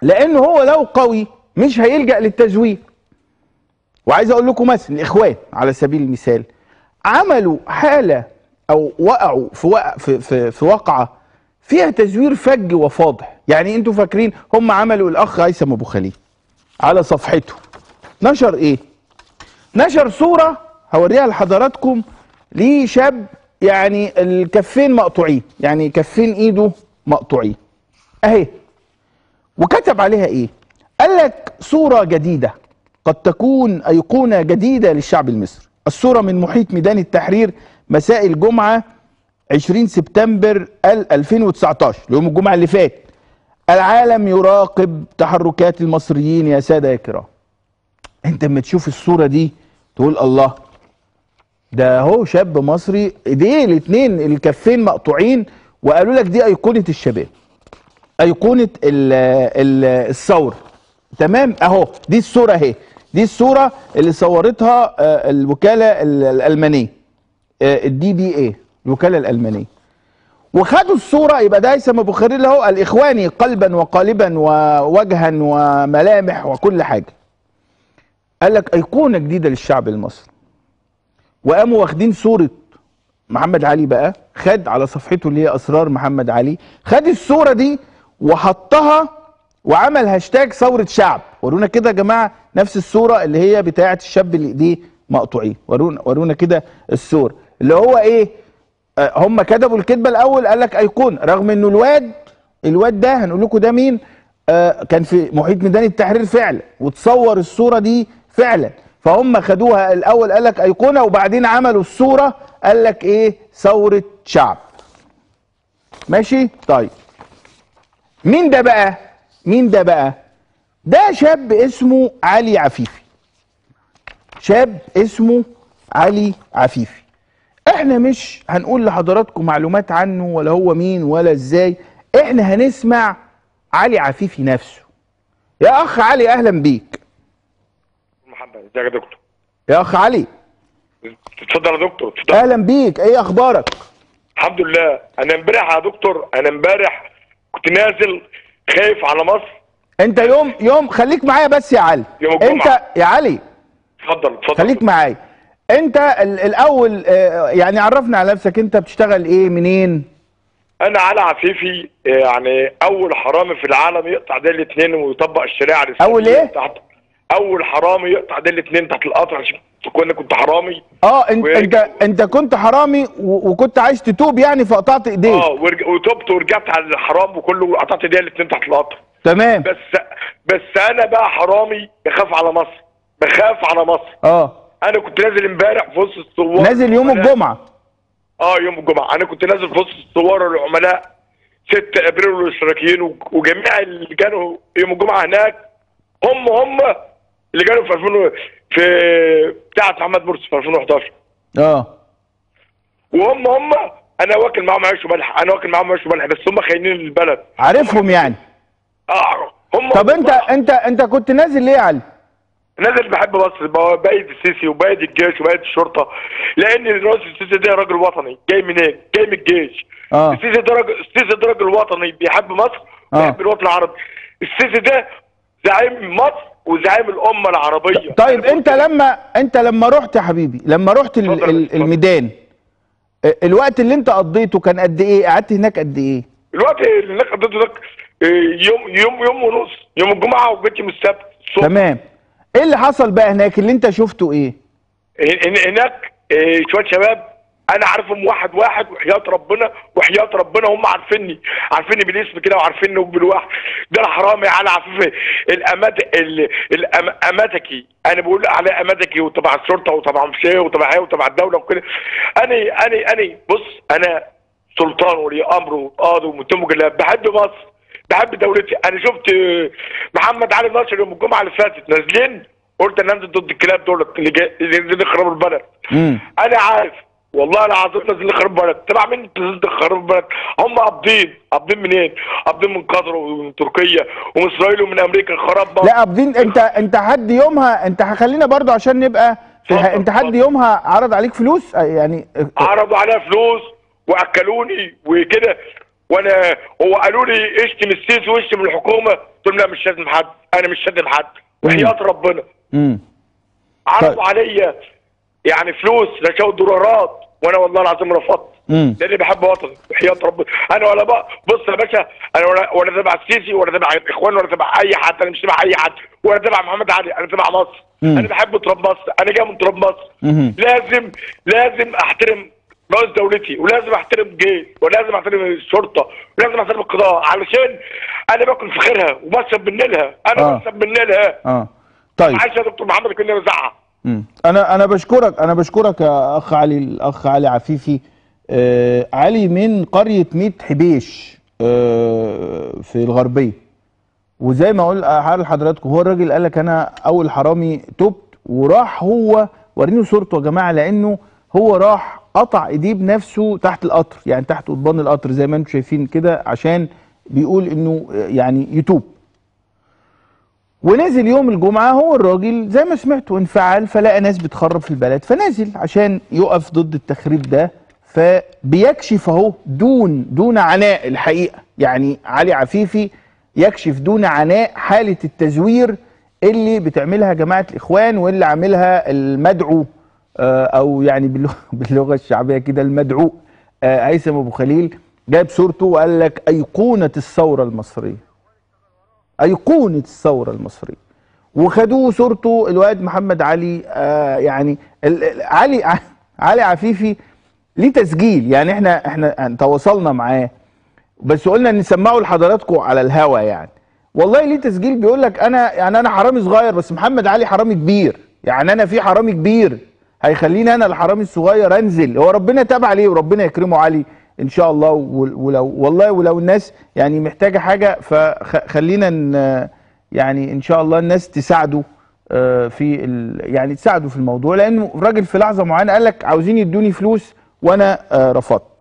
لانه هو لو قوي مش هيلجا للتزوير وعايز اقول لكم مثلا الاخوان على سبيل المثال عملوا حاله او وقعوا في وقع في في, في وقعه فيها تزوير فج وفاضح يعني انتوا فاكرين هم عملوا الاخ هيثم ابو خليل على صفحته نشر ايه نشر صوره هوريها لحضراتكم لشاب يعني الكفين مقطوعين يعني كفين ايده مقطوعين اهي وكتب عليها ايه قال لك صورة جديدة قد تكون أيقونة جديدة للشعب المصري الصورة من محيط ميدان التحرير مساء الجمعة 20 سبتمبر 2019 يوم الجمعة اللي فات العالم يراقب تحركات المصريين يا سادة يا كرام انت لما تشوف الصورة دي تقول الله ده هو شاب مصري ايديه الاتنين الكفين مقطوعين وقالوا لك دي ايقونة الشباب ايقونه ال ال الثوره تمام اهو دي الصوره اهي دي الصوره اللي صورتها آه، الوكاله ال- الالمانيه الدي بي اي الوكاله الالمانيه وخدوا الصوره يبقى ده هيثم ابو خليل اهو الاخواني قلبا وقالبا ووجها وملامح وكل حاجه قال لك ايقونه جديده للشعب المصري وقاموا واخدين صوره محمد علي بقى خد على صفحته اللي هي اسرار محمد علي خد الصوره دي وحطها وعمل هاشتاج ثوره شعب ورونا كده يا جماعه نفس الصوره اللي هي بتاعه الشاب اللي ايديه مقطوعين ورونا ورونا كده الصوره اللي هو ايه آه، هم كتبوا الكذبه الاول قال لك ايقونه رغم انه الواد الواد ده هنقول لكم ده مين آه كان في محيط ميدان التحرير فعلا وتصور الصوره دي فعلا فهم خدوها الاول قال لك ايقونه وبعدين عملوا الصوره قال لك ايه ثوره شعب ماشي طيب مين ده بقى مين ده بقى ده شاب اسمه علي عفيفي شاب اسمه علي عفيفي احنا مش هنقول لحضراتكم معلومات عنه ولا هو مين ولا ازاي احنا هنسمع علي عفيفي نفسه يا اخ علي اهلا بيك محمد ازيك يا دكتور يا اخ علي اتفضل يا دكتور اتفضل اهلا بيك ايه اخبارك الحمد لله انا امبارح يا دكتور انا امبارح كنت نازل خايف على مصر انت يوم يوم خليك معايا بس يا علي يوم الجمعة. انت يا علي اتفضل اتفضل خليك معايا انت ال- الاول آه، يعني عرفنا على نفسك انت بتشتغل ايه منين انا علي عفيفي يعني اول حرامي في العالم يقطع ديل الاثنين ويطبق الشريعه الاسلاميه أول إيه؟ تحت اول حرامي يقطع ديل الاثنين تحت القطر عشان كنا كنت حرامي اه انت ويرجع- انت انت كنت حرامي و- وكنت عايز تتوب يعني فقطعت ايديك اه ورج- وتوبت ورجعت على الحرام وكله قطعت ديل الاثنين تحت القطر تمام بس بس انا بقى حرامي بخاف على مصر بخاف على مصر اه انا كنت نازل امبارح في وسط الثوار نازل يوم العملاء. الجمعه اه يوم الجمعه انا كنت نازل في وسط الثوار العملاء 6 ابريل والاشتراكيين و- وجميع اللي كانوا يوم الجمعه هناك هم هم اللي كانوا في 2000 و- في بتاعه محمد مرسي في 2011 اه وهم هم انا واكل معاهم عيش وملح انا واكل معاهم عيش وملح بس هم خاينين البلد عارفهم يعني اه هم طب انت انت انت كنت نازل ليه يا علي نازل بحب مصر ب- بايد السيسي وبايد الجيش وبايد الشرطه لان الرئيس السيسي ده راجل وطني جاي منين؟ جاي من الجيش اه السيسي ده راجل السيسي ده راجل وطني بيحب مصر آه. بيحب الوطن العربي السيسي ده زعيم مصر وزعيم الامه العربيه طيب أنا انت قلت- لما انت لما رحت يا حبيبي لما رحت ال- اتفضل، ال- اتفضل. الميدان اه، الوقت اللي انت قضيته كان قد ايه قعدت هناك قد ايه الوقت اللي هناك قضيته ده إيه، يوم يوم يوم ونص يوم الجمعه وجيت يوم السبت الصبح. تمام ايه اللي حصل بقى هناك اللي انت شفته ايه هن- هناك إيه، شويه شباب انا عارفهم واحد واحد وحياه ربنا وحياه ربنا هم عارفيني عارفيني بالاسم كده وعارفيني بالواحد ده الحرامي على عفيف الامات ال- الأم- اماتكي انا بقول عليه اماتكي وتبع الشرطه وتبع مشيه وتبع ايه وتبع الدوله وكده انا انا انا بص انا سلطان ولي امر وقاضي ومتهم جلاب بحب مصر بحب دولتي انا شفت محمد علي ناصر يوم الجمعه اللي فاتت نازلين قلت انا انزل ضد الكلاب دول اللي جاي اللي نازلين يخربوا البلد امم انا عارف والله العظيم نازلين يخربوا البلد تبع مين نازلين يخربوا البلد هم قابضين قابضين منين قابضين من قطر ومن تركيا ومن اسرائيل ومن امريكا خراب مصر. لا قابضين انت انت حد يومها انت خلينا برضو عشان نبقى في الح... اتفضل، انت حد اتفضل. يومها عرض عليك فلوس اه، يعني عرضوا عليا فلوس واكلوني وكده وانا هو قالوا لي اشتم السيسي واشتم الحكومه قلت لهم لا مش شاتم حد انا مش شاتم حد وحياه ربنا امم عرضوا طيب. عليا يعني فلوس رشاوى دولارات وانا والله العظيم رفضت امم لاني بحب وطني وحياه ربنا انا ولا بقى بص يا باشا انا ولا ولا تبع السيسي ولا تبع الاخوان ولا تبع اي حد انا مش تبع اي حد ولا تبع محمد علي انا تبع مصر مم. انا بحب تراب مصر انا جاي من تراب مصر مهم. لازم لازم احترم رئيس دولتي ولازم احترم جيش ولازم احترم الشرطه ولازم احترم القضاء علشان انا باكل في خيرها وبشرب من نيلها انا آه. بشرب من نيلها اه طيب معلش يا دكتور محمد كنا نزعق مم. انا انا بشكرك انا بشكرك يا اخ علي الاخ علي عفيفي آه علي من قريه ميت حبيش آه في الغربيه وزي ما اقول حال لحضراتكم هو الراجل قال لك انا اول حرامي تبت وراح هو وريني صورته يا جماعه لانه هو راح قطع ايديه بنفسه تحت القطر يعني تحت قضبان القطر زي ما انتم شايفين كده عشان بيقول انه آه، يعني يتوب ونزل يوم الجمعة هو الراجل زي ما سمعتوا انفعل فلقى ناس بتخرب في البلد فنزل عشان يقف ضد التخريب ده فبيكشف اهو دون دون عناء الحقيقة يعني علي عفيفي يكشف دون عناء حالة التزوير اللي بتعملها جماعة الإخوان واللي عاملها المدعو آه، أو يعني باللغة, باللغة الشعبية كده المدعو آه، هيثم أبو خليل جاب صورته وقال لك أيقونة الثورة المصرية أيقونة الثورة المصرية وخدوه صورته الواد محمد علي آه يعني ال- ال- علي ع- علي عفيفي ليه تسجيل يعني احنا احنا تواصلنا معاه بس قلنا نسمعه لحضراتكم على الهوا يعني والله ليه تسجيل بيقول لك انا يعني انا حرامي صغير بس محمد علي حرامي كبير يعني انا في حرامي كبير هيخليني انا الحرامي الصغير انزل هو ربنا تاب عليه وربنا يكرمه علي ان شاء الله ول- ولو والله ولو الناس يعني محتاجه حاجه فخلينا ن- يعني ان شاء الله الناس تساعده آه، في ال يعني تساعده في الموضوع لانه الراجل في لحظه معينه قال لك عاوزين يدوني فلوس وانا آه، رفضت